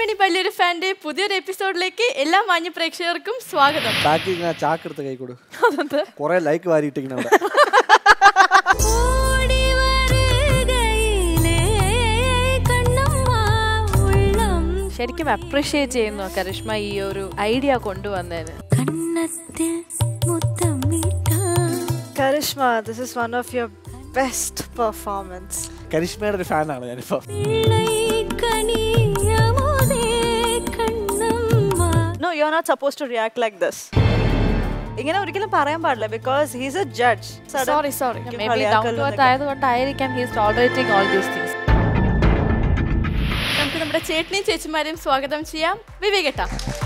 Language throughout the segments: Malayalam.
ഇമ്മണി വലിയൊരു ഫാന്റെ പുതിയൊരു എപ്പിസോഡിലേക്ക് എല്ലാ മാന്യ പ്രേക്ഷകർക്കും സ്വാഗതം ബാക്കി ഇങ്ങനെ ചാക്കെടുത്ത് കൈ കൊടു കൊറേ ലൈക്ക് വാരിയിട്ടിങ്ങനെ അവിടെ ഓടി വരുകയിലേ കണ്ണമ്മ ഉള്ളം ശരിക്കും അപ്രിഷിയേറ്റ് ചെയ്യുന്നു കരിഷ്മ ഈ ഒരു ഐഡിയ കൊണ്ടുവന്നതിന് കണ്ണത്തിൽ മുത്തമിട്ടാൻ Karishma, this is one of your best performance. കരിഷ്മയുടെ ഒരു ഫാനാണ് ഞാനിപ്പോ കണിയമോദേ Kannamma No, you're not supposed to react like this. ഇങ്ങനെ ഒരിക്കലും പറയാൻ പാടില്ല because he's a judge sorry sorry maybe down to earth ആയതുകൊണ്ടായിരിക്കാം he's tolerating all these things നമുക്ക് നമ്മുടെ ചേട്ടനെയും ചേച്ചിമാരെയും സ്വാഗതം ചെയ്യാം വിവേകേട്ട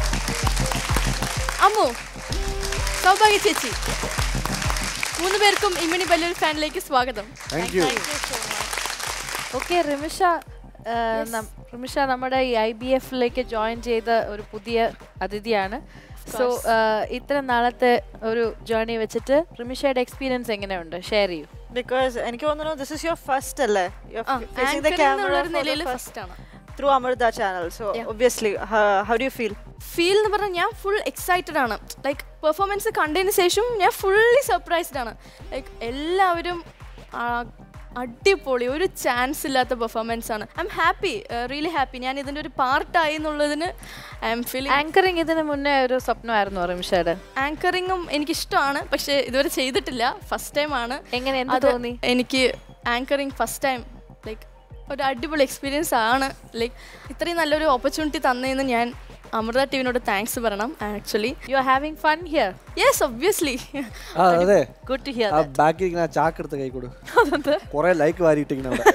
അമ്മു സൗഭാഗ്യ ചേച്ചി മൂന്ന് പേർക്കും ഇമ്മണി വലിയൊരു ഫാനിലേക്ക് സ്വാഗതം താങ്ക് യു ഓക്കെ റിമിഷ ആ, നം- റിമിഷ നമ്മുടെ ഈ ഐ ബി എഫിലേക്ക് ജോയിൻ ചെയ്ത ഒരു പുതിയ അതിഥിയാണ് സോ ഇത്ര നാളത്തെ ഒരു ജേർണി വെച്ചിട്ട് റിമിഷയുടെ എക്സ്പീരിയൻസ് എങ്ങനെയുണ്ട് ഷെയർ ചെയ്യൂ ബിക്കോസ് എനിക്ക് തോന്നുന്നു ദിസ് ഇസ് യുവർ ഫസ്റ്റ് അല്ലേ ആ, anchor എന്നുള്ളൊരു നിലയിൽ ഫസ്റ്റ് ആണ് through Amrita channel so obviously how do feel feel എന്ന് പറഞ്ഞാൽ ഞാൻ ഫുൾ എക്സൈറ്റഡ് ആണ് ലൈക്ക് പെർഫോമൻസ് കണ്ടതിന് ശേഷം ഞാൻ ഫുള്ളി സർപ്രൈസ്ഡ് ആണ് ലൈക്ക് എല്ലാവരും ആ, അടിപൊളി ഒരു ചാൻസ് ഇല്ലാത്ത പെർഫോമൻസ് ആണ് I'm happy really happy ഞാൻ ഇതിൻ്റെ ഒരു പാർട്ടായി എന്നുള്ളതിന് ഐ എം ഫീലിംഗ് ആങ്കറിങ് ഇതിന് മുന്നേ ഒരു സ്വപ്നമായിരുന്നു റിമിഷയുടെ ആങ്കറിങ്ങും എനിക്കിഷ്ടമാണ് പക്ഷേ ഇതുവരെ ചെയ്തിട്ടില്ല ഫസ്റ്റ് ടൈം ആണ് എങ്ങനെ എന്ത് അത് തോന്നി എനിക്ക് ആങ്കറിങ് ഫസ്റ്റ് ടൈം ലൈക്ക് ഒരു അടിപൊളി എക്സ്പീരിയൻസ് ആണ് ലൈക്ക് ഇത്രയും നല്ലൊരു ഓപ്പർച്യൂണിറ്റി തന്നതിന് ഞാൻ അമൃത ടിവിനോട് താങ്ക്സ് പറയണം actually you are having fun here yes obviously ആ അതെ ഗുഡ് ടു ഹിയർ ആ ബാക്കി ഇങ്ങനെ ചാക്കെടുത്ത് കൈ കൊടു കൊറേ ലൈക്ക് വാരിയിട്ടിങ്ങനെ അവിടെ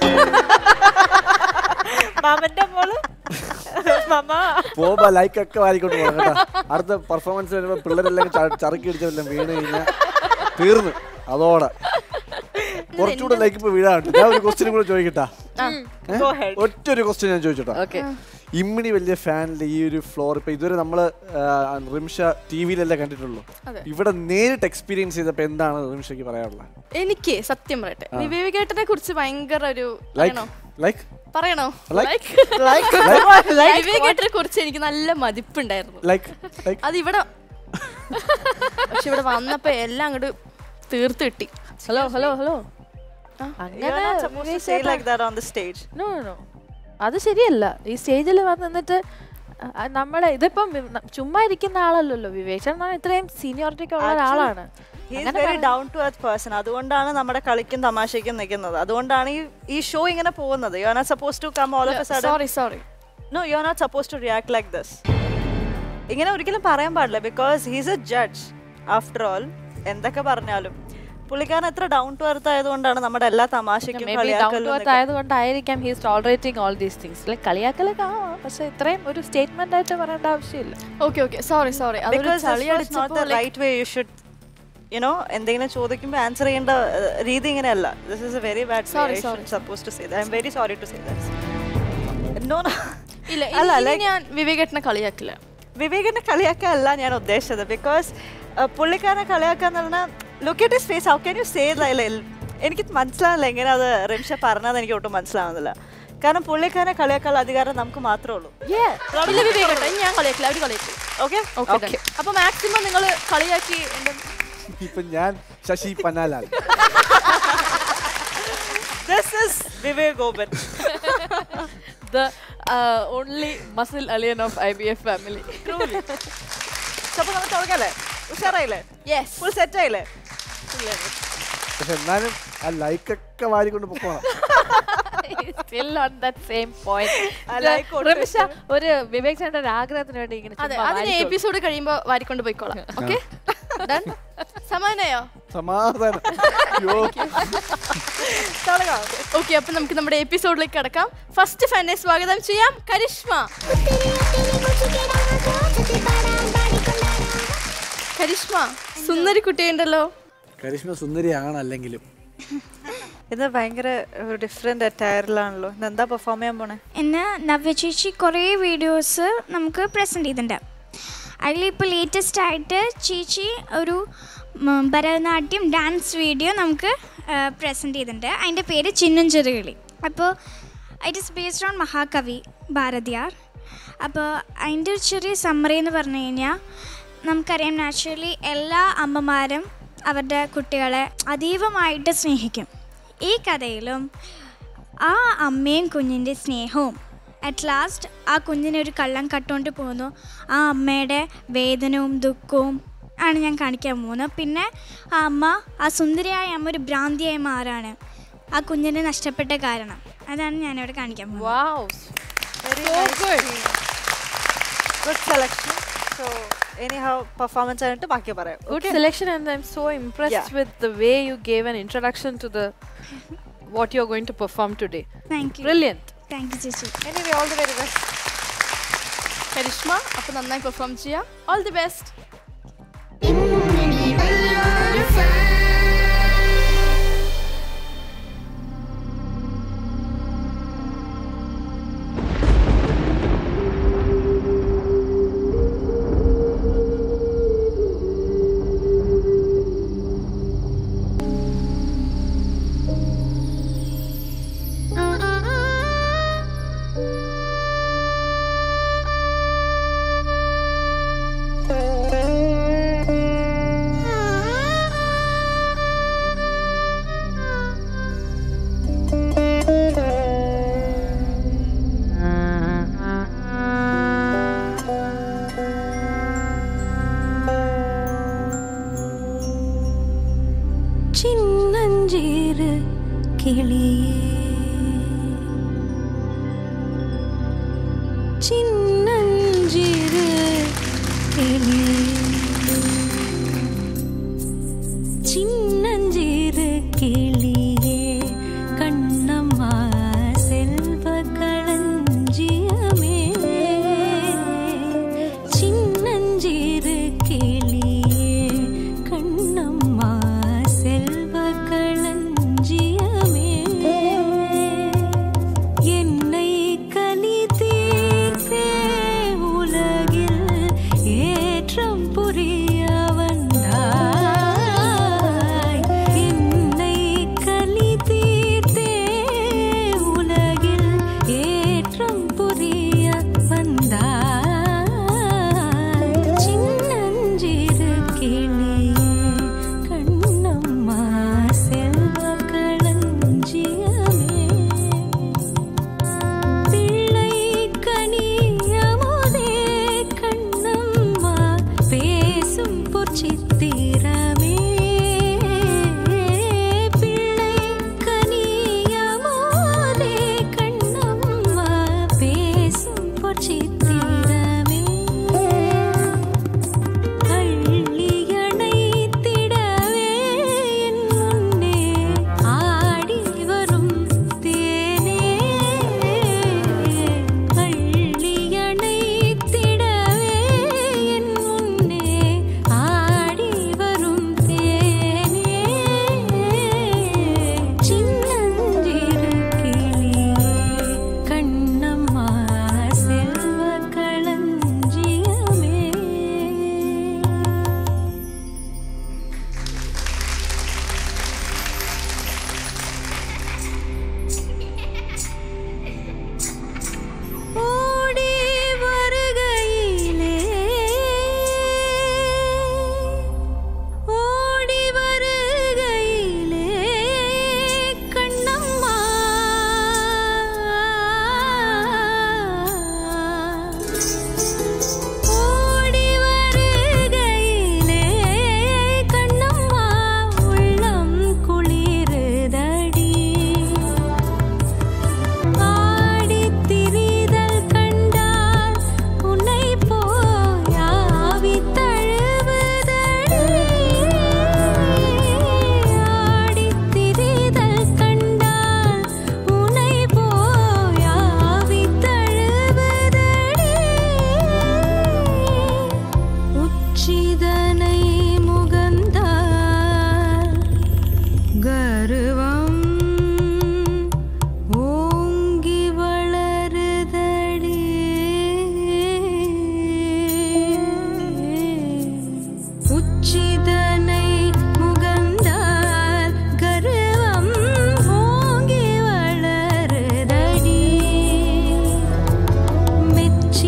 മാമന്റെ മോള് മമ്മ പോകുമ്പോ ലൈക്ക് ഒക്കെ വാരിക്കൊണ്ട് പോകണം കേട്ടോ അടുത്ത പെർഫോമൻസ് വരുമ്പോ പിള്ളേരെല്ലാം ച- ചറുക്കി അടിച്ചെല്ലാം വീണ് കഴിഞ്ഞാൽ തീർന്നു അതോടെ കുറച്ചുകൂടെ ലൈക്ക് ഇപ്പൊ വീഴാണ്ട് ഞാൻ ഒരു ക്വസ്റ്റ്യൻ കൂടെ ചോദിക്കട്ടാ ഏ? Go ahead. ഒറ്റ ഒരു ക്വസ്റ്റ്യൻ ഞാൻ ചോദിച്ചോട്ടോ ഓക്കെ ഇമ്മിണി വലിയ ഫാനിൽ ഈ ഒരു ഫ്ലോർ ഇപ്പൊ ഇതുവരെ നമ്മള് ആ, റിംഷ ടി വിയിലല്ലേ കണ്ടിട്ടുള്ളൂ അതെ. ഇവിടെ നേരിട്ട് എക്സ്പീരിയൻസ് ചെയ്തപ്പോ എന്താണ് റിംഷയ്ക്ക് പറയാനുള്ളത് എനിക്ക് സത്യം പറയട്ടെ വിവേകേട്ടനെ കുറിച്ച് ഭയങ്കര ഒരു ലൈക്ക് പറയണോ ലൈക്ക് പറയണോ Like? ലൈക്ക് വിവേകേട്ടനെ കുറിച്ച് എനിക്ക് നല്ല മതിപ്പുണ്ടായിരുന്നു ലൈക്ക് ലൈക്ക് അത് ഇവിടെ പക്ഷെ ഇവിടെ വന്നപ്പോ എല്ലാം അങ്ങോട്ട് തീർത്ത് കിട്ടി hello hello hello You're not supposed to say like that on the stage. No no അത് ശരിയല്ല ഈ സ്റ്റേജിൽ വന്നിട്ട് അ- നമ്മളെ ഇതിപ്പം വി- ന- ചുമ്മാ ഇരിക്കുന്ന ആളല്ലല്ലോ വിവേക് ചേട്ടൻ ഇത്രയും സീനിയോറിറ്റി ഉള്ള ഒരാളാണ് He is very down to earth person. അതുകൊണ്ടാണ് നമ്മുടെ കളിക്കും തമാശയ്ക്കും നിൽക്കുന്നത് അതുകൊണ്ടാണ് ഈ ഈ ഷോ ഇങ്ങനെ പോകുന്നത് you are not suppose to come all of a sudden sorry sorry no you are not suppose to react like this ഇങ്ങനെ ഒരിക്കലും പറയാൻ പാടില്ല because he's a judge after all എന്തൊക്കെ പറഞ്ഞാലും പുള്ളിക്കാരൻ എത്ര ഡൗൺ ടു എർത്ത് ആയതുകൊണ്ടാണ് നമ്മുടെ എല്ലാ തമാശയ്ക്കും മേ ബി ഡൗൺ ടു കളിയാക്കലും എർത്ത് ആയതുകൊണ്ടായിരിക്കാം he's tolerating all these things like കളിയാക്കലൊക്കെ ആവാം പക്ഷെ ഇത്രയും ഒരു സ്റ്റേറ്റ്മെന്റ് ആയിട്ട് പറയേണ്ട ആവശ്യമില്ല ഓക്കെ ഓക്കെ സോറി സോറി അതൊരു ബിക്കോസ് ചളി നോട്ട് അടിച്ചപ്പോ the like- right way you should you know എന്തെങ്കിലും ചോദിക്കുമ്പോൾ ആൻസർ ചെയ്യേണ്ട uh, രീതി ഇങ്ങനെയല്ല this is a very bad Sorry, sorry. Suppose to say I'm very sorry to say no ഇല്ല അല്ല, ഇനി like- ഞാൻ വിവേകേട്ടനെ കളിയാക്കില്ല വിവേകിനെ കളിയാക്കല്ല ഞാൻ ഉദ്ദേശിച്ചത് ബിക്കോസ് പുള്ളിക്കാരനെ കളിയാക്കാന്ന് പറഞ്ഞാൽ look at his face how can you say എനിക്ക് മനസ്സിലാവില്ല എങ്ങനെ അത് റിംഷ പറഞ്ഞത് എനിക്ക് ഒട്ടും മനസ്സിലാവുന്നില്ല കാരണം പുള്ളിക്കാരനെ കളിയാക്കാനുള്ള അധികാരം നമുക്ക് മാത്രമേ ഉള്ളൂ ഇല്ല വിവേകേട്ടൻ ഞാൻ കളിയാക്കില്ല അവര് കളിയാക്കി ഓക്കെ ഓക്കെ അപ്പൊ മാക്സിമം നിങ്ങൾ കളിയാക്കി എന്റെ ഇപ്പൊ ഞാൻ ശശി പന്നാലാണ് this is Vivek Gopan the only muscle alien of I B F family അപ്പൊ നമുക്ക് തുടങ്ങല്ലേ ഉഷാറായില്ലേ യെസ് ഫുൾ സെറ്റ് ആയില്ലേ പക്ഷെ എന്നാലും ആ ലൈക്ക് ഒക്കെ വാരിക്കൊണ്ട് പൊക്കോണം still on that same point I like what Rimisha ഒരു വിവേക് ചേട്ടൻ്റെ ഒരു ആഗ്രഹത്തിന് വേണ്ടി ഇങ്ങനെ അതെ ചുമ്മാ അതിന് വാരിക്കോ- എപ്പിസോഡ് കഴിയുമ്പോ വാരിക്കൊണ്ട് പോയിക്കോളാം ഓക്കെ സമാനായോ സമാധാനം അയ്യോ തുടങ്ങാം ഓക്കെ അപ്പൊ നമുക്ക് നമ്മുടെ എപ്പിസോഡിലേക്ക് കടക്കാം ഫസ്റ്റ് ഫാനെ സ്വാഗതം ചെയ്യാം കരിഷ്മ കരിഷ്മ സുന്ദരി കുട്ടിയുണ്ടല്ലോ കരിഷ്മ സുന്ദരിയാണ് അല്ലെങ്കിലും ഇത് ഭയങ്കര ഡിഫറെന്റ് അറ്റയറിലാണല്ലോ ഇന്ന് എന്താ പെർഫോം ചെയ്യാൻ പോണേ എന്നെ നവ്യ ചേച്ചി കുറേ വീഡിയോസ് നമുക്ക് പ്രസൻറ്റ് ചെയ്തിട്ടുണ്ട് അതിലിപ്പോൾ ലേറ്റസ്റ്റ് ആയിട്ട് ചേച്ചി ഒരു ഉം, ഭരതനാട്യം ഡാൻസ് വീഡിയോ നമുക്ക് പ്രസൻറ്റ് ചെയ്തിട്ടുണ്ട് അതിൻ്റെ പേര് ചിന്നും ചെറുകിളി അപ്പോൾ ഇറ്റ് ഇസ് ബേസ്ഡ് ഓൺ മഹാകവി ഭാരതിയാർ അപ്പോൾ അതിൻ്റെ ഒരു ചെറിയ സമ്മറി എന്ന് പറഞ്ഞു കഴിഞ്ഞാൽ നമുക്കറിയാം നാച്ചുറലി എല്ലാ അമ്മമാരും അവരുടെ കുട്ടികളെ അതീവമായിട്ട് സ്നേഹിക്കും ഈ കഥയിലും ആ അമ്മയും കുഞ്ഞിൻ്റെ സ്നേഹവും അറ്റ് ലാസ്റ്റ് ആ കുഞ്ഞിനെ ഒരു കള്ളം കട്ടുകൊണ്ട് പോകുന്നു ആ അമ്മയുടെ വേദനവും ദുഃഖവും ആണ് ഞാൻ കാണിക്കാൻ പോകുന്നത് പിന്നെ ആ അമ്മ ആ സുന്ദരിയായ അമ്മ ഒരു ഭ്രാന്തിയായി മാറാണ് ആ കുഞ്ഞിനെ നഷ്ടപ്പെട്ട കാരണം അതാണ് ഞാനിവിടെ കാണിക്കാൻ പോകുന്നത് Wow. Very nice scene. Good selection. So anyhow performance ആയിട്ട് ബാക്കി പറയാം Good selection, and I'm so impressed Yeah. with the way you gave an introduction to the what you're going to perform today. Thank you Brilliant. Thank you ചേച്ചി anyway all the very best Karishma അപ്പോൾ നന്നായി പെർഫോം ചെയ്യാം ഓൾ ദി ബെസ്റ്റ് சின்னஞ்சீரு கிளியே சின்னஞ்சீரு கிளியே சின்னஞ்சீரு கிளியே கண்ணம்மா செல்வ களஞ்சியமே சின்னஞ்சீரு கிளியே கண்ணம்மா செல்வ களஞ்சியமே என்னை கனி தீர்த்தே உலகில் ஏற்றம் புரிய வந்தாய் என்னை கனி தீர்த்தே உலகில் ஏற்றம் புரிய வந்தாய் சின்னஞ்சிறு கிளியே கண்ணம்மா செல்வ களஞ்சியமே பிள்ளை கனியமுதே கண்ணம்மா பேசும் பொற்சித்திரமே பிள்ளை கனியமுதே கண்ணம்மா பேசும் பொற்சித்திரமே அள்ளியணைத்திடவே என் முன்னே ஆடி வரும் தேனே அள்ளியணைத்திடவே என் முன்னே ஆடி வரும் தேனே சின்னஞ்சிறு கிளியே கண்ணம்மா செல்வ களஞ்சியமே ஓடி வருகையிலே ஓடி வருகையிலே கண்ணம்மா ஓடி வருகையிலே கண்ணம்மா உள்ளம் குளிருதடி ஆடித் திரிதல் கண்டால் உன்னை போயாவித் தழுவுதடி ஆடித் திரிதல் கண்டால் உன்னை போயாவித் தழுவுதடி உச்சிதனை முகந்தால் கருவம் ஓங்கி வளருதடி உச்சிதனை முகந்தால் கருவம் ஓங்கி வளருதடி மெச்சி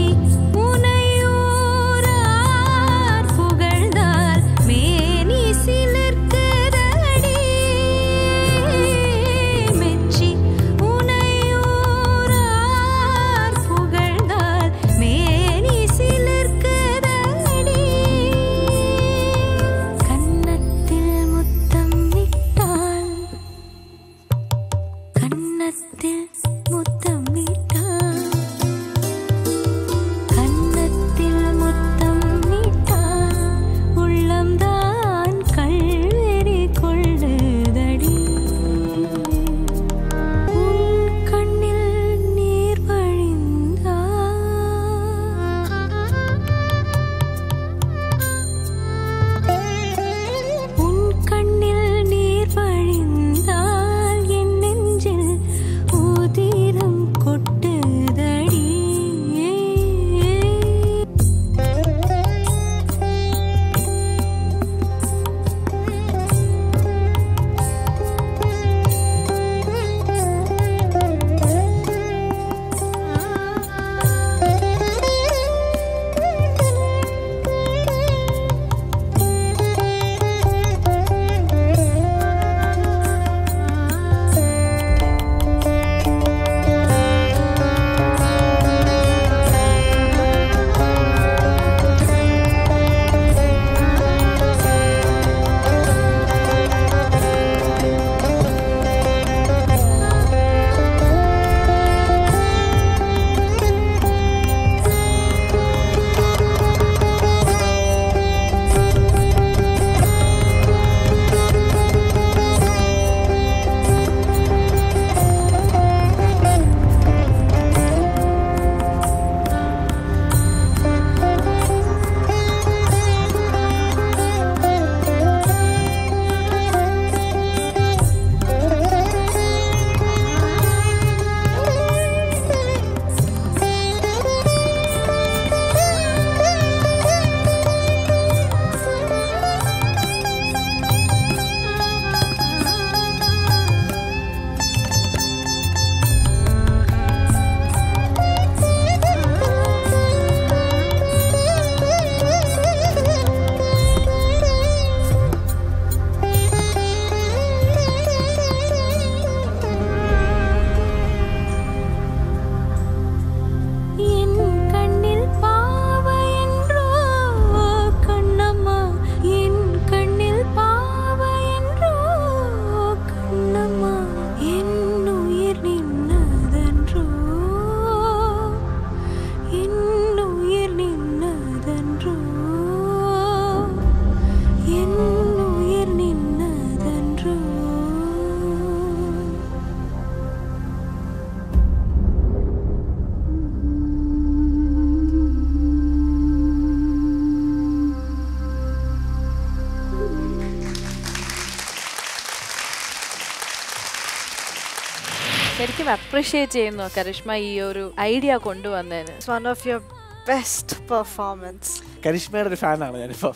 ശരിക്കും അപ്രീഷിയേറ്റ് ചെയ്യുന്നു കരിഷ്മ ഈ ഒരു ഐഡിയ കൊണ്ടുവന്നതിന് it's one of your best performance കരിഷ്മയുടെ ഒരു ഫാനാണ് ഞാനിപ്പോ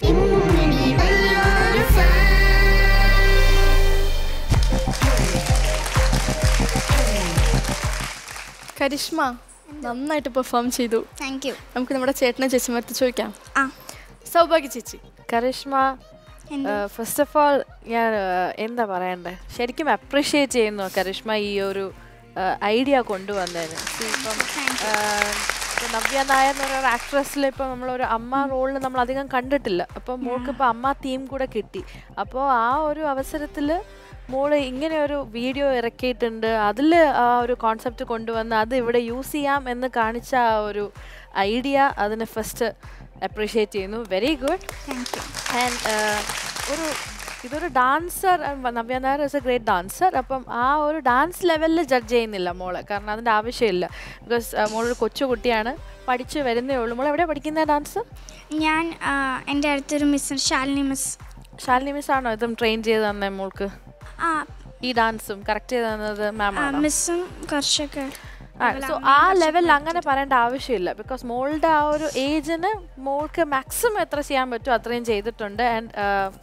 കരിഷ്മ നന്നായിട്ട് പെർഫോം ചെയ്തു താങ്ക് യു നമുക്ക് നമ്മുടെ ചേട്ടനെ ചേച്ചിമാരത്ത് ചോദിക്കാം ആ സൗഭാഗ്യ ചേച്ചി കരിഷ്മ എന്താ? ഫസ്റ്റ് ഓഫ് ഓൾ ഞാൻ uh, എന്താ പറയണ്ടേ ശരിക്കും അപ്രീഷിയേറ്റ് ചെയ്യുന്നു കരിഷ്മ ഈ ഒരു ഐഡിയ കൊണ്ടുവന്നതിന് See, ഇപ്പം uh, ഇപ്പം നവ്യ നായർ എന്ന് പറയുന്ന ആക്ട്രസിൽ ഇപ്പം നമ്മളൊരു അമ്മ റോളിൽ നമ്മൾ അധികം കണ്ടിട്ടില്ല അപ്പം മോൾക്ക് ഇപ്പം അമ്മ തീം കൂടെ കിട്ടി അപ്പോൾ ആ ഒരു അവസരത്തിൽ മോള് ഇങ്ങനെ ഒരു വീഡിയോ ഇറക്കിയിട്ടുണ്ട് അതിൽ ആ ഒരു കോൺസെപ്റ്റ് കൊണ്ടുവന്ന് അത് ഇവിടെ യൂസ് ചെയ്യാം എന്ന് കാണിച്ച ആ ഒരു ഐഡിയ അതിനെ ഫസ്റ്റ് അപ്രീഷിയേറ്റ് ചെയ്യുന്നു very good thank you and ഒരു ഇതൊരു dancer Navya Nair is a great dancer അപ്പം ആ ഒരു ഡാൻസ് ലെവലിൽ ജഡ്ജ് ചെയ്യുന്നില്ല മോളെ കാരണം അതിൻ്റെ ആവശ്യമില്ല ബിക്കോസ് മോളൊരു കൊച്ചു കുട്ടിയാണ് പഠിച്ചു വരുന്നേ ഉള്ളൂ മോൾ എവിടെയാണ് പഠിക്കുന്ന ഡാൻസ് ഞാൻ ആ, എൻ്റെ അടുത്തൊരു miss Shalini miss Shalini miss ആണോ ഇതും ട്രെയിൻ ചെയ്ത് തന്നെ മോൾക്ക് ആ ഈ ഡാൻസും കറക്റ്റ് ചെയ്ത് തന്നത് മാം ആ, ആണോ മിസ്സും കുറച്ചൊക്കെ സോ ആ ലെവലിൽ അങ്ങനെ പറയേണ്ട ആവശ്യമില്ല ബിക്കോസ് മോളുടെ ആ ഒരു ഏജിന് മോൾക്ക് മാക്സിമം എത്ര ചെയ്യാൻ പറ്റുമോ അത്രയും ചെയ്തിട്ടുണ്ട് ആൻഡ്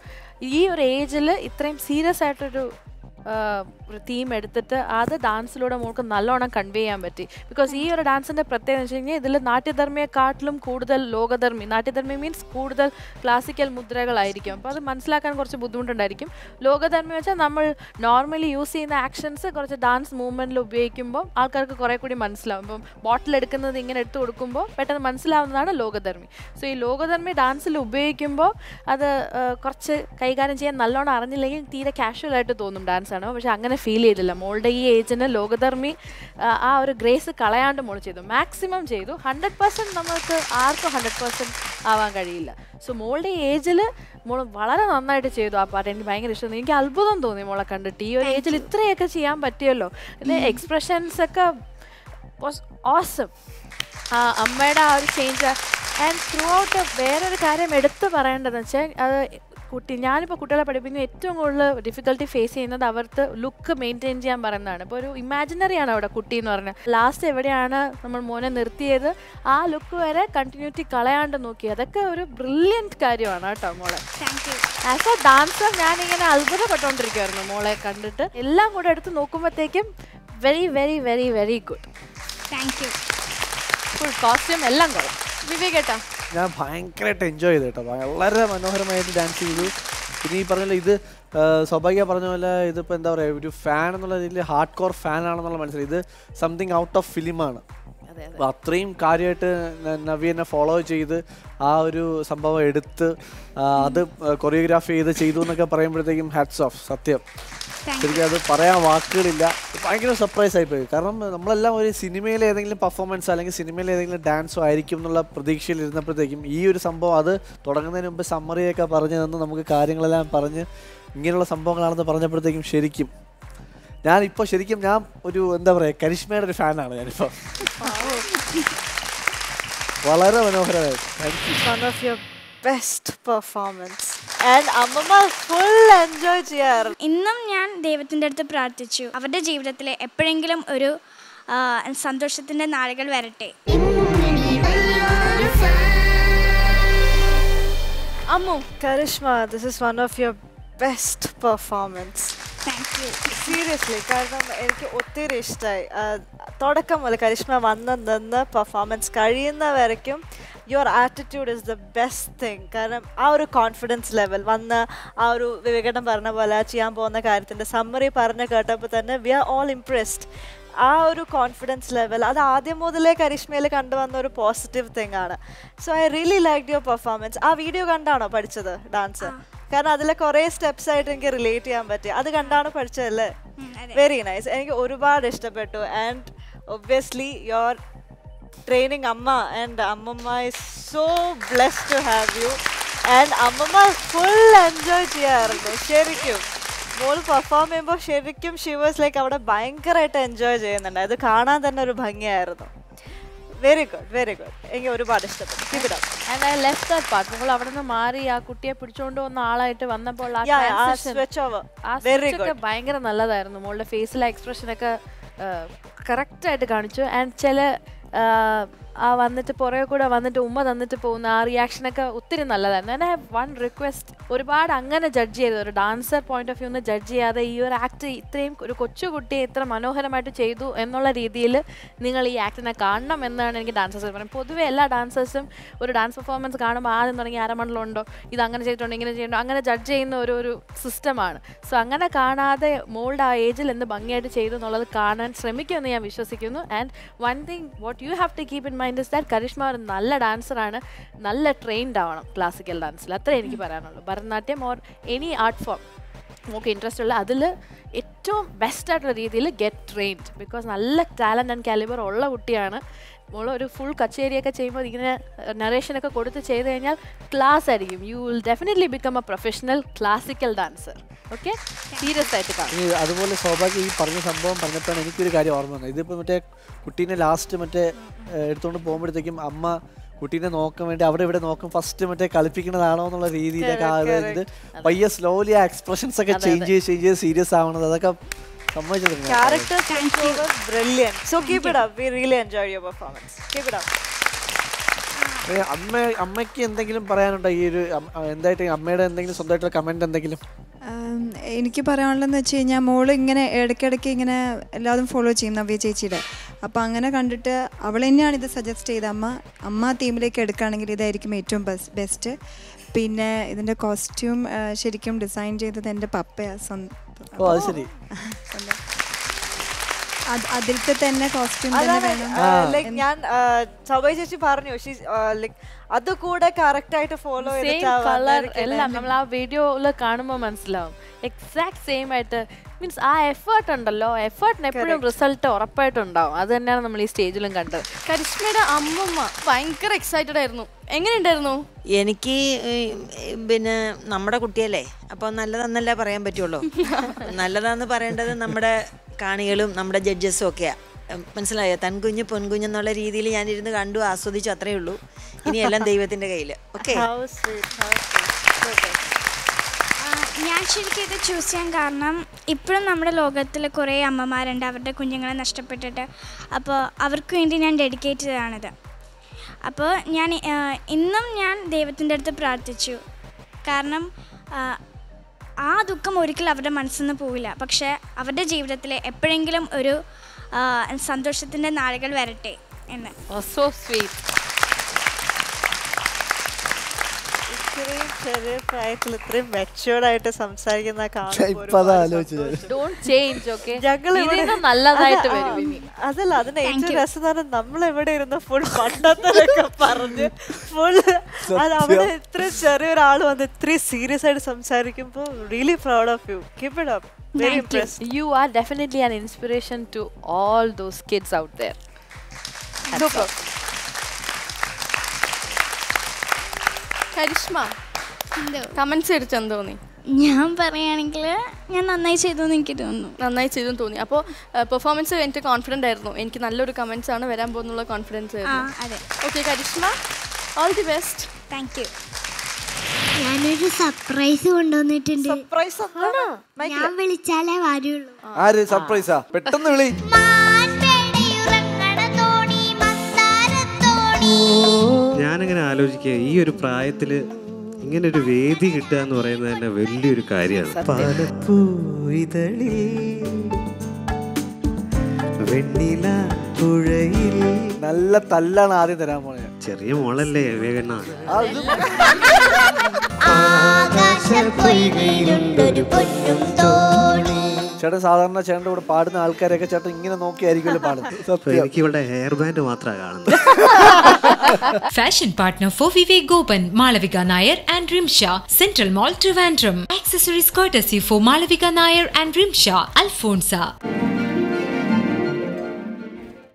ഈ ഒരു ഏജിൽ ഇത്രയും സീരിയസ് ആയിട്ടൊരു ആ, ഒരു തീം എടുത്തിട്ട് അത് ഡാൻസിലൂടെ മോൾക്ക് നല്ലോണം കൺവേ ചെയ്യാൻ പറ്റി ബിക്കോസ് ഈ ഒരു ഡാൻസിൻ്റെ പ്രത്യേകത എന്ന് വെച്ച് കഴിഞ്ഞാൽ ഇതിൽ നാട്യധർമ്മിയെക്കാട്ടിലും കൂടുതൽ ലോകധർമ്മി നാട്യധർമ്മി മീൻസ് കൂടുതൽ ക്ലാസിക്കൽ മുദ്രകളായിരിക്കും അപ്പോൾ അത് മനസ്സിലാക്കാൻ കുറച്ച് ബുദ്ധിമുട്ടുണ്ടായിരിക്കും ലോകധർമ്മി വെച്ചാൽ നമ്മൾ നോർമലി യൂസ് ചെയ്യുന്ന ആക്ഷൻസ് കുറച്ച് ഡാൻസ് മൂവ്മെൻറ്റിൽ ഉപയോഗിക്കുമ്പോൾ ആൾക്കാർക്ക് കുറേ കൂടി മനസ്സിലാവും ഇപ്പം ബോട്ടിൽ എടുക്കുന്നത് ഇങ്ങനെ എടുത്തു കൊടുക്കുമ്പോൾ പെട്ടെന്ന് മനസ്സിലാവുന്നതാണ് ലോകധർമ്മി സോ ഈ ലോകധർമ്മി ഡാൻസിൽ ഉപയോഗിക്കുമ്പോൾ അത് ആ, കുറച്ച് കൈകാര്യം ചെയ്യാൻ നല്ലോണം അറിഞ്ഞില്ലെങ്കിൽ തീരെ കാഷ്വൽ ആയിട്ട് തോന്നും ഡാൻസ് ആണ് പക്ഷെ അങ്ങനെ ഫീൽ ചെയ്തില്ല മോളുടെ ഈ ഏജിന് ലോകധർമ്മി ആ, ആ ഒരു ഗ്രേസ് കളയാണ്ട് മോൾ ചെയ്തു മാക്സിമം ചെയ്തു ഹൺഡ്രഡ് പെർസെൻറ്റ് നമുക്ക് ആർക്കും ഹൺഡ്രഡ് പെർസെൻറ്റ് ആവാൻ കഴിയില്ല സോ മോളുടെ ഈ ഏജിൽ മോൾ വളരെ നന്നായിട്ട് ചെയ്തു ആ പാട്ട് എനിക്ക് ഭയങ്കര ഇഷ്ടം എനിക്ക് അത്ഭുതം തോന്നി മോളെ കണ്ടിട്ട് ഈ ഒരു ഏജിൽ ഇത്രയൊക്കെ ചെയ്യാൻ പറ്റിയല്ലോ പിന്നെ എക്സ്പ്രഷൻസ് ഒക്കെ വാസ് ഓസം ആ അമ്മയുടെ ആ ഒരു ചേഞ്ച് ആൻഡ് ത്രൂ ഔട്ട് വേറൊരു കാര്യം എടുത്തു പറയേണ്ടതെന്ന് വെച്ചാൽ അത് കുട്ടി ഞാനിപ്പോൾ കുട്ടികളെ പഠിപ്പിക്കുന്ന ഏറ്റവും കൂടുതൽ ഡിഫിക്കൽട്ടി ഫേസ് ചെയ്യുന്നത് അവർക്ക് ലുക്ക് മെയിൻറ്റെയിൻ ചെയ്യാൻ പറയുന്നതാണ് ഇപ്പോൾ ഒരു ഇമാജിനറി ആണ് അവിടെ കുട്ടി എന്ന് പറഞ്ഞാൽ ലാസ്റ്റ് എവിടെയാണ് നമ്മൾ മോനെ നിർത്തിയത് ആ ലുക്ക് വരെ കണ്ടിന്യൂറ്റി കളയാണ്ട് നോക്കി അതൊക്കെ ഒരു ബ്രില്യൻറ്റ് കാര്യമാണ് കേട്ടോ മോളെ thank you as a dancer ഞാനിങ്ങനെ അത്ഭുതപ്പെട്ടുകൊണ്ടിരിക്കുമായിരുന്നു മോളെ കണ്ടിട്ട് എല്ലാം കൂടെ എടുത്ത് നോക്കുമ്പോഴത്തേക്കും very very very very good thank you full costume എല്ലാം കൊള്ളാം വിവേകേട്ടാ ഞാൻ ഭയങ്കരമായിട്ട് എൻജോയ് ചെയ്തു കേട്ടോ വളരെ മനോഹരമായിട്ട് ഡാൻസ് ചെയ്തു പിന്നെ ഈ പറഞ്ഞ പോലെ ഇത് ആ, സൗഭാഗ്യ പറഞ്ഞ പോലെ ഇതിപ്പോൾ എന്താ പറയുക ഒരു ഫാൻ എന്നുള്ള രീതിയിൽ ഹാർഡ് കോർ ഫാൻ ആണെന്നുള്ള മനസ്സിലായി ഇത് സംതിങ് ഔട്ട് ഓഫ് ഫിലിമാണ് അതെ അപ്പോൾ അത്രയും കാര്യമായിട്ട് ന- നവ്യനെ ഫോളോ ചെയ്ത് ആ ഒരു സംഭവം എടുത്ത് ആ, അത് കൊറിയോഗ്രാഫി ചെയ്ത് ചെയ്തു എന്നൊക്കെ പറയുമ്പോഴത്തേക്കും ഹാറ്റ്സ് ഓഫ് സത്യം താങ്ക് ശരിക്കും അത് പറയാൻ വാക്കുകളില്ല ഭയങ്കര സർപ്രൈസ് ആയിപ്പോയി കാരണം നമ്മളെല്ലാം ഒരു സിനിമയിലെ ഏതെങ്കിലും പെർഫോമൻസ് അല്ലെങ്കിൽ സിനിമയിലെ ഏതെങ്കിലും ഡാൻസോ ആയിരിക്കും എന്നുള്ള പ്രതീക്ഷയിൽ ഇരുന്നപ്പോഴത്തേക്കും ഈ ഒരു സംഭവം അത് തുടങ്ങുന്നതിന് മുമ്പ് സമ്മറിയൊക്കെ പറഞ്ഞു തന്ന് നമുക്ക് കാര്യങ്ങളെല്ലാം പറഞ്ഞ് ഇങ്ങനെയുള്ള സംഭവങ്ങളാണെന്ന് പറഞ്ഞപ്പോഴത്തേക്കും ശരിക്കും ഞാനിപ്പോൾ ശരിക്കും ഞാൻ ഒരു എന്താ പറയുക കരിഷ്മയുടെ ഒരു ഫാനാണ് ഞാനിപ്പോൾ വളരെ മനോഹരമായി thank you one of your best performance and അമ്മമ്മ ഫുൾ എൻജോയ് ചെയ്യാറ് ഇന്നും ഞാൻ ദൈവത്തിൻ്റെ അടുത്ത് പ്രാർത്ഥിച്ചു അവരുടെ ജീവിതത്തിൽ എപ്പോഴെങ്കിലും ഒരു ആ, സന്തോഷത്തിൻ്റെ നാളുകൾ വരട്ടെ Ammu Karishma this is one of your best performance thank you seriously കാരണം എനിക്ക് ഒത്തിരി ഇഷ്ടമായി തുടക്കം മുതൽ കരിഷ്മ വന്ന് നിന്ന് പെർഫോമൻസ് കഴിയുന്ന വരയ്ക്കും your attitude is the best thing കാരണം ആ ഒരു കോൺഫിഡൻസ് ലെവൽ വന്ന് ആ ഒരു വിവേകടം പറഞ്ഞ പോലെ ചെയ്യാൻ പോകുന്ന കാര്യത്തിൻ്റെ സമ്മറി പറഞ്ഞ് കേട്ടപ്പോൾ തന്നെ വി ആർ ഓൾ ഇംപ്രസ്ഡ് ആ ഒരു കോൺഫിഡൻസ് ലെവൽ അത് ആദ്യം മുതലേ കരിഷ്മയിൽ കണ്ടുവന്ന ഒരു പോസിറ്റീവ് തിങ് ആണ് so I really like your performance ആ വീഡിയോ കണ്ടാണോ പഠിച്ചത് ഡാൻസ് കാരണം അതിലെ കുറേ സ്റ്റെപ്സ് ആയിട്ട് എനിക്ക് റിലേറ്റ് ചെയ്യാൻ പറ്റി അത് കണ്ടാണ് പഠിച്ചതല്ലേ അതെ വെരി നൈസ് എനിക്ക് ഒരുപാട് ഇഷ്ടപ്പെട്ടു ആൻഡ് ഒബ്വിയസ്ലി യുവർ ട്രെയിനിങ് അമ്മ ആൻഡ് അമ്മമ്മ is so bless to have you and അമ്മമ്മ ഫുൾ എൻജോയ് ചെയ്യാറുണ്ട് ശരിക്കും മോൾ പെർഫോം ചെയ്യുമ്പോൾ ശരിക്കും ഷിവേഴ്സ് ലൈക്ക് അവിടെ ഭയങ്കരമായിട്ട് എൻജോയ് ചെയ്യുന്നുണ്ട് അത് കാണാൻ തന്നെ ഒരു ഭംഗിയായിരുന്നു വെരി ഗുഡ് വെരി ഗുഡ് എനിക്ക് ഒരുപാട് ഇഷ്ടപ്പെട്ടു Keep it up. And I left that part നമ്മൾ അവിടെ നിന്ന് മാറി ആ കുട്ടിയെ പിടിച്ചുകൊണ്ട് വന്ന ആളായിട്ട് വന്നപ്പോൾ ആ Yeah, yeah, ആ transition, switch over. ആ Very switch ഒക്കെ ഭയങ്കര നല്ലതായിരുന്നു മോളുടെ ഫേസിലെ എക്സ്പ്രഷൻ ഒക്കെ കറക്റ്റായിട്ട് കാണിച്ചു ആൻഡ് ചില ആ, ആ വന്നിട്ട് പുറകെ കൂടെ വന്നിട്ട് ഉമ്മ തന്നിട്ട് പോകുന്ന ആ റിയാക്ഷനൊക്കെ ഒത്തിരി നല്ലതായിരുന്നു ഞാൻ ഹാവ് വൺ റിക്വസ്റ്റ് ഒരുപാട് അങ്ങനെ ജഡ്ജ് ചെയ്ത് ഒരു ഡാൻസർ പോയിന്റ് ഓഫ് വ്യൂന്ന് ജഡ്ജ് ചെയ്യാതെ ഈ ഒരു ആക്ട് ഇത്രയും ഒരു കൊച്ചു കുട്ടിയെ ഇത്ര മനോഹരമായിട്ട് ചെയ്തു എന്നുള്ള രീതിയിൽ നിങ്ങൾ ഈ ആക്ടിനെ കാണണം എന്നാണ് എനിക്ക് ഡാൻസേഴ്സ് പറയുന്നത് പൊതുവെ എല്ലാ ഡാൻസേഴ്സും ഒരു ഡാൻസ് പെർഫോമൻസ് കാണുമ്പോൾ ആദ്യം തുടങ്ങി അരമണ്ഡലമുണ്ടോ ഇത് അങ്ങനെ ചെയ്തിട്ടുണ്ടോ ഇങ്ങനെ ചെയ്യണ്ടോ അങ്ങനെ ജഡ്ജ് ചെയ്യുന്ന ഒരു ഒരു സിസ്റ്റമാണ് സോ അങ്ങനെ കാണാതെ മോൾഡ് ആ ഏജിൽ എന്ത് ഭംഗിയായിട്ട് ചെയ്തു എന്നുള്ളത് കാണാൻ ശ്രമിക്കുമെന്ന് ഞാൻ വിശ്വസിക്കുന്നു and one thing what you have to keep in mind is that Karishma ഒരു നല്ല ഡാൻസറാണ് നല്ല ട്രെയിൻഡ് ആവണം ക്ലാസിക്കൽ ഡാൻസിൽ അത്രേ എനിക്ക് പറയാനുള്ളൂ Bharatanatyam or any art form നമുക്ക് ഇൻട്രസ്റ്റ് ഉള്ള അതിൽ ഏറ്റവും ബെസ്റ്റ് ആയിട്ടുള്ള രീതിയിൽ ഗെറ്റ് ട്രെയിൻഡ് ബിക്കോസ് നല്ല ടാലൻറ്റ് ആൻഡ് കാലിബർ ഉള്ള കുട്ടിയാണ് മോള് ഒരു ഫുൾ കച്ചേരിയൊക്കെ ചെയ്യുമ്പോൾ ഇങ്ങനെ നറേഷനൊക്കെ കൊടുത്ത് ചെയ്ത് കഴിഞ്ഞാൽ ക്ലാസ് ആയിരിക്കും you will definitely become a professional classical dancer okay serious ആയിട്ട് കാണും ഇനി അതുപോലെ സൗഭാഗ്യ ഈ പറഞ്ഞ സംഭവം പറഞ്ഞപ്പോഴാണ് എനിക്കൊരു കാര്യം ഓർമ്മ വന്നത് ഇതിപ്പോൾ മറ്റേ കുട്ടീനെ ലാസ്റ്റ് മറ്റേ ഏഹ്, എടുത്തുകൊണ്ട് പോകുമ്പോഴത്തേക്കും അമ്മ കുട്ടീനെ നോക്കാൻ വേണ്ടി അവിടെ ഇവിടെ നോക്കും ഫസ്റ്റ് മറ്റേ കളിപ്പിക്കുന്നതാണോ എന്നുള്ള രീതിയിലൊക്കെ ആ ഒരു ഇത് പയ്യെ സ്ലോലി ആ എക്സ്പ്രഷൻസ് ഒക്കെ ചേഞ്ച് ചെയ്ത് ചേഞ്ച് ചെയ്ത് സീരിയസ് ആവണത് അതൊക്കെ സമ്മതിച്ചിട്ടുണ്ട് Character control was brilliant. So keep it up. We really enjoyed your performance. Keep it up. ഏ, അമ്മ അമ്മയ്ക്ക് എന്തെങ്കിലും പറയാനുണ്ടോ ഈ ഒരു അമ്മ- എന്തായിട്ട് അമ്മയുടെ എന്തെങ്കിലും സ്വന്തമായിട്ടുള്ള കമന്റ് എന്തെങ്കിലും ആം, എനിക്ക് പറയാനുള്ളതെന്ന് വെച്ച് കഴിഞ്ഞാൽ മോള് ഇങ്ങനെ ഇടയ്ക്കിടയ്ക്ക് ഇങ്ങനെ എല്ലാതും ഫോളോ ചെയ്യും നവ്യ ചേച്ചിയുടെ അപ്പോൾ അങ്ങനെ കണ്ടിട്ട് അവൾ തന്നെയാണ് ഇത് സജസ്റ്റ് ചെയ്തത് അമ്മ അമ്മ തീമിലേക്ക് എടുക്കുകയാണെങ്കിൽ ഇതായിരിക്കും ഏറ്റവും ബെസ്റ്റ് പിന്നെ ഇതിൻ്റെ കോസ്റ്റ്യൂം ശരിക്കും ഡിസൈൻ ചെയ്തത് എൻ്റെ പപ്പയാണ് സ്വന്തം ഓ അത് ശരി അത് അതിലത്തെ തന്നെ കോസ്റ്റ്യൂം തന്നെ അതാണ് വേണം ലൈക്ക് ഞാൻ സൗഭയ ചേച്ചി പറഞ്ഞു ലൈക്ക് അത് കൂടെ കറക്റ്റ് ആയിട്ട് ഫോളോ സെയിം കളർ എല്ലാം നമ്മൾ ആ വീഡിയോയിൽ കാണുമ്പോൾ മനസ്സിലാവും എക്സാക്ട് സെയിം ആയിട്ട് മീൻസ് ആ എഫേർട്ട് ഉണ്ടല്ലോ എഫേർട്ടിന് എപ്പോഴും റിസൾട്ട് ഉറപ്പായിട്ടും ഉണ്ടാവും അത് തന്നെയാണ് നമ്മൾ ഈ സ്റ്റേജിലും കണ്ടത് കരിഷ്മയുടെ അമ്മമ്മ ഭയങ്കര എക്സൈറ്റഡ് ആയിരുന്നു എങ്ങനെയുണ്ടായിരുന്നു എനിക്ക് ഈ, പിന്നെ നമ്മുടെ കുട്ടിയല്ലേ അപ്പോൾ നല്ലതാന്നല്ലേ പറയാൻ പറ്റുള്ളൂ നല്ലതാന്ന് പറയേണ്ടത് നമ്മുടെ കാണികളും നമ്മുടെ ജഡ്ജസും ഒക്കെയാ ഉം, മനസ്സിലായോ തൻകുഞ്ഞ് പൊൻകുഞ്ഞ് എന്നുള്ള രീതിയിൽ ഞാനിരുന്ന് കണ്ടു ആസ്വദിച്ചു അത്രേ ഉള്ളൂ ഇനിയെല്ലാം ദൈവത്തിന്റെ കയ്യിൽ ഓക്കെ ഞാൻ ശരിക്കും ഇത് ചൂസ് ചെയ്യാൻ കാരണം ഇപ്പോഴും നമ്മുടെ ലോകത്തിൽ കുറേ അമ്മമാരുണ്ട് അവരുടെ കുഞ്ഞുങ്ങളെ നഷ്ടപ്പെട്ടിട്ട് അപ്പോൾ അവർക്ക് വേണ്ടി ഞാൻ ഡെഡിക്കേറ്റ് ചെയ്തതാണിത് അപ്പോൾ ഞാൻ ആ, ഇന്നും ഞാൻ ദൈവത്തിൻ്റെ അടുത്ത് പ്രാർത്ഥിച്ചു കാരണം ആ, ആ ദുഃഖം ഒരിക്കലും അവരുടെ മനസ്സിൽ നിന്ന് പോവില്ല പക്ഷേ അവരുടെ ജീവിതത്തിൽ എപ്പോഴെങ്കിലും ഒരു സന്തോഷത്തിൻ്റെ നാളുകൾ വരട്ടെ എന്ന് സോ സ്വീറ്റ് ഇത്രയും ചെറിയ പ്രായത്തിൽ ഇത്രയും മെച്ചുവേർഡ് ആയിട്ട് സംസാരിക്കുന്ന കാണുമ്പോൾ ഇപ്പൊ അതാ ഒരുപാട് ആലോചിച്ചത് സന്തോഷം. ഡോണ്ട് ചേഞ്ച് ഓക്കെ ഞങ്ങൾ ഇവിടെ- ഇതിന് നല്ലതായിട്ട് അത- വരും ആ, ഇനി അതല്ല അതിന് ഏറ്റവും രസം എന്ന് പറഞ്ഞാൽ നമ്മൾ എവിടെ ഇരുന്ന് ഫുൾ പണ്ടത്തിലൊക്കെ പറഞ്ഞ് ഫുൾ അത് അവിടെ ഇത്ര ചെറിയൊരാൾ വന്ന് ഇത്രയും സീരിയസ് ആയിട്ട് സംസാരിക്കുമ്പോൾ really proud of you keep it up very impress You are definitely an inspiration to all those kids out there. Super Karishma എന്തോ കമന്റ്സ് അടിച്ചെന്ന് തോന്നി ഞാൻ പറയുകയാണെങ്കിൽ ഞാൻ നന്നായി ചെയ്തു എന്ന് എനിക്ക് തോന്നുന്നു നന്നായി ചെയ്തു തോന്നി അപ്പോൾ പെർഫോമൻസ് എനിക്ക് കോൺഫിഡൻ്റ് ആയിരുന്നു എനിക്ക് നല്ലൊരു കമന്റ്സ് ആണ് വരാൻ പോകുന്നുള്ള കോൺഫിഡൻസ് ആ ആയിരുന്നു അതെ okay Karishma all the best thank you ഞാനൊരു സർപ്രൈസ് കൊണ്ടുവന്നിട്ടുണ്ട് സർപ്രൈസ് ഞാൻ വിളിച്ചാലേ വരുള്ളൂ ആര് സർപ്രൈസാ പെട്ടെന്ന് വിളി ഞാനിങ്ങനെ ആലോചിക്കുക ഈ ഒരു പ്രായത്തിൽ ഇങ്ങനെ ഒരു വേദി കിട്ടുക എന്ന് പറയുന്നത് തന്നെ വലിയൊരു കാര്യമാണ് പാലപ്പൂയിതളിൽ വെണ്ണില പുഴയിൽ നല്ല തല്ലാണ് ആദ്യം തരാൻ പോണേ ചെറിയ മോളല്ലേ വേഗണ്ണ ആകാശപ്പൊയ്കയിലുണ്ടൊരു പൊന്നും തോണി ചേട്ടൻ സാധാരണ ചേട്ടൻ്റെ കൂടെ പാടുന്ന ആൾക്കാരെയൊക്കെ ചേട്ടൻ ഇങ്ങനെ നോക്കിയായിരിക്കുമല്ലോ പാടുന്നത് അപ്പൊ സത്യം എനിക്ക് ഇവളുടെ ഹെയർ ബാൻഡ് മാത്രമാണ് കാണുന്നത് Fashion partner for Vivek Gopan, Malavika Nair and Rimsha, Central Mall Trivandrum. Accessories courtesy for Malavika Nair and Rimsha, Alfonsa.